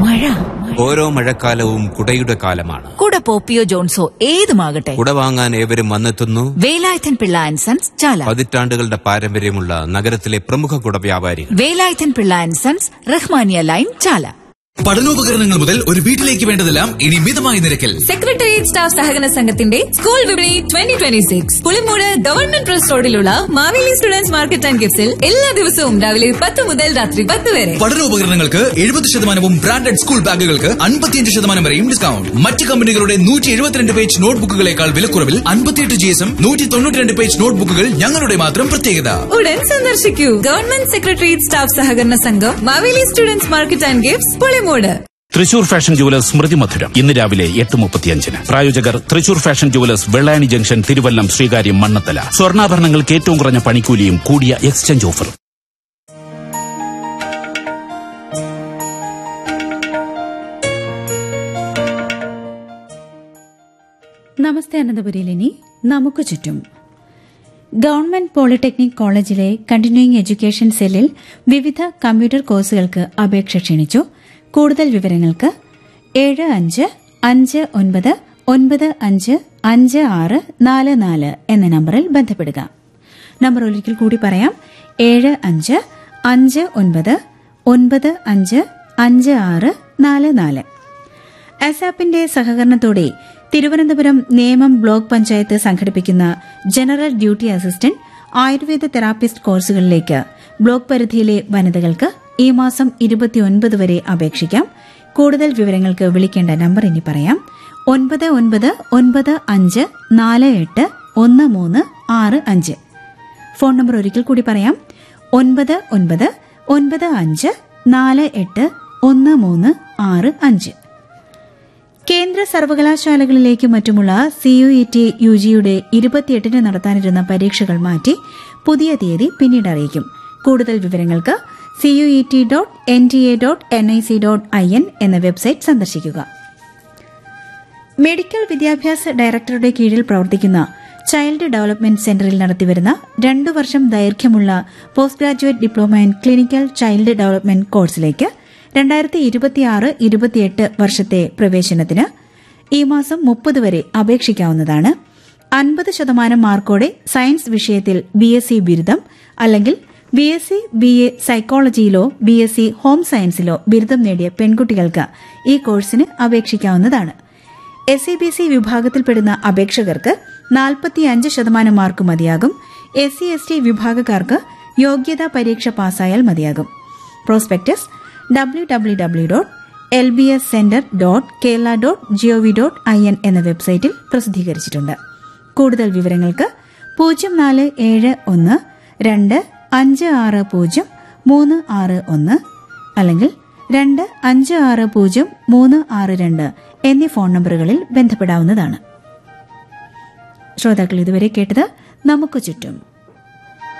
മഴ ഓരോ മഴക്കാലവും കുടയുടെ കാലമാണ് കുട പോപ്പിയോ ജോൺസോ ഏതുമാകട്ടെ കുട വാങ്ങാൻ ഏവരും വന്നെത്തുന്നു വേലായുധൻ പിള്ള ആൻഡ് സൺസ് ചാല പതിറ്റാണ്ടുകളുടെ പാരമ്പര്യമുള്ള നഗരത്തിലെ പ്രമുഖ കുട വ്യാപാരികൾ Velayudhan Pillai and sons Rahmania line Chala പഠനോപകരണങ്ങൾ മുതൽ ഒരു വീട്ടിലേക്ക് വേണ്ടതെല്ലാം ഇനി മിതമായ നിരക്കിൽ സെക്രട്ടേറിയറ്റ് സ്റ്റാഫ് സഹകരണ സംഘത്തിന്റെ സ്കൂൾ വിപണി twenty twenty six Pulimoodu government trust റോഡിലുള്ള മാവേലി സ്റ്റുഡൻസ് മാർക്കറ്റ് ആൻഡ് ഗിഫ്റ്റ്സിൽ എല്ലാ ദിവസവും രാവിലെ പത്ത് മുതൽ രാത്രി പത്ത് വരെ പഠനോപകരണങ്ങൾക്ക് എഴുപത് ശതമാനവും ബ്രാൻഡഡ് സ്കൂൾ ബാഗുകൾക്ക് അൻപത്തിയഞ്ച് ശതമാനം വരെയും ഡിസ്കൗണ്ട് മറ്റ് കമ്പനികളുടെ നൂറ്റി എഴുപത്തിരണ്ട് പേജ് നോട്ട്ബുക്കുകളേക്കാൾ വിലക്കുറവിൽ അൻപത്തിയെട്ട് ജി എസും നൂറ്റി തൊണ്ണൂറ്റിരണ്ട് പേജ് നോട്ട്ബുക്കുകൾ ഞങ്ങളുടെ മാത്രം പ്രത്യേകത ഉടൻ സന്ദർശിക്കൂ ഗവൺമെന്റ് സെക്രട്ടേറിയറ്റ് സ്റ്റാഫ് സഹകരണ സംഘം Maveli students market and gifts Pulimoodu Thrissur fashion jewellers സ്മൃതി മധുരം ഇന്ന് രാവിലെ എട്ട് മുപ്പത്തിയഞ്ചിന് പ്രായോജകർ Thrissur fashion jewellers Vellayani junction Thiruvallam Sreekaryam Mannanthala സ്വർണ്ണാഭരണങ്ങൾക്ക് ഏറ്റവും കുറഞ്ഞ പണിക്കൂലിയും കൂടിയ എക്സ്ചേഞ്ച് ഓഫറും നമസ്തേ അനന്തപുരിയിൽ ഇനി നമുക്ക് ചുറ്റും government polytechnic college continuing education സെല്ലിൽ വിവിധ കമ്പ്യൂട്ടർ കോഴ്സുകൾക്ക് അപേക്ഷ ക്ഷണിച്ചു കൂടുതൽ വിവരങ്ങൾക്ക് ഏഴ് അഞ്ച് അഞ്ച് ഒൻപത് ഒൻപത് അഞ്ച് അഞ്ച് ആറ് നാല് നാല് എന്ന നമ്പറിൽ ബന്ധപ്പെടുക നമ്പർ ഒരിക്കൽ കൂടി പറയാം ഏഴ് അഞ്ച് അഞ്ച് ഒൻപത് ഒൻപത് അഞ്ച് അഞ്ച് ആറ് നാല് നാല് അസാപ്പിന്റെ സഹകരണത്തോടെ തിരുവനന്തപുരം നേമം ബ്ലോക്ക് പഞ്ചായത്ത് സംഘടിപ്പിക്കുന്ന general duty assistant Ayurveda therapist കോഴ്സുകളിലേക്ക് ബ്ലോക്ക് പരിധിയിലെ വനിതകൾക്ക് ഈ മാസം ഇരുപത്തിയൊൻപത് വരെ അപേക്ഷിക്കാം കൂടുതൽ വിവരങ്ങൾക്ക് വിളിക്കേണ്ട നമ്പർ ഇനി പറയാം ഒൻപത് ഒൻപത് ഒൻപത് അഞ്ച് നാല് എട്ട് ഒന്ന് മൂന്ന് ആറ് അഞ്ച് ഫോൺ നമ്പർ ഒരിക്കൽ കൂടി പറയാം ഒൻപത് ഒൻപത് ഒൻപത് അഞ്ച് നാല് എട്ട് ഒന്ന് മൂന്ന് ആറ് അഞ്ച് കേന്ദ്ര സർവകലാശാലകളിലേക്കും മറ്റുമുള്ള സിയുഇടി യു ജിയുടെ ഇരുപത്തിയെട്ടിന് നടത്താനിരുന്ന പരീക്ഷകൾ മാറ്റി പുതിയ തീയതി പിന്നീട് അറിയിക്കും കൂടുതൽ വിവരങ്ങൾക്ക് CUET dot N T A dot N I C dot I N എന്ന വെബ്സൈറ്റ് സന്ദർശിക്കുക മെഡിക്കൽ വിദ്യാഭ്യാസ ഡയറക്ടറുടെ കീഴിൽ പ്രവർത്തിക്കുന്ന ചൈൽഡ് ഡെവലപ്മെന്റ് സെന്ററിൽ നടത്തിവരുന്ന രണ്ടു വർഷം ദൈർഘ്യമുള്ള post graduate diploma in clinical child development കോഴ്സിലേക്ക് രണ്ടായിരത്തി ഇരുപത്തിയാറ് ഇരുപത്തിയെട്ട് വർഷത്തെ പ്രവേശനത്തിന് ഈ മാസം മുപ്പത് വരെ അപേക്ഷിക്കാവുന്നതാണ് അൻപത് ശതമാനം മാർക്കോടെ സയൻസ് വിഷയത്തിൽ ബി എസ് സി ബിരുദം അല്ലെങ്കിൽ B S C B A സൈക്കോളജിയിലോ ബി എസ് സി ഹോം സയൻസിലോ ബിരുദം നേടിയ പെൺകുട്ടികൾക്ക് ഈ കോഴ്സിന് അപേക്ഷിക്കാവുന്നതാണ് എസ് സി ബി സി വിഭാഗത്തിൽപ്പെടുന്ന അപേക്ഷകർക്ക് നാൽപ്പത്തിയഞ്ച് ശതമാനം മാർക്ക് മതിയാകും എസ് സി എസ് ടി വിഭാഗക്കാർക്ക് യോഗ്യതാ പരീക്ഷ പാസ്സായാൽ മതിയാകും prospectus W W W dot L B S centre dot Kerala dot G O V dot I N എന്ന വെബ്സൈറ്റിൽ പ്രസിദ്ധീകരിച്ചിട്ടുണ്ട് കൂടുതൽ വിവരങ്ങൾക്ക് പൂജ്യം നാല് ഏഴ് ഒന്ന് രണ്ട് അഞ്ച് ആറ് പൂജ്യം മൂന്ന് ആറ് ഒന്ന് അല്ലെങ്കിൽ രണ്ട് അഞ്ച് ആറ് പൂജ്യം മൂന്ന് ആറ് രണ്ട് എന്നീ ഫോൺ നമ്പറുകളിൽ ബന്ധപ്പെടാവുന്നതാണ് ശ്രോതാക്കൾ ഇതുവരെ കേട്ടത് നമുക്ക് ചുറ്റും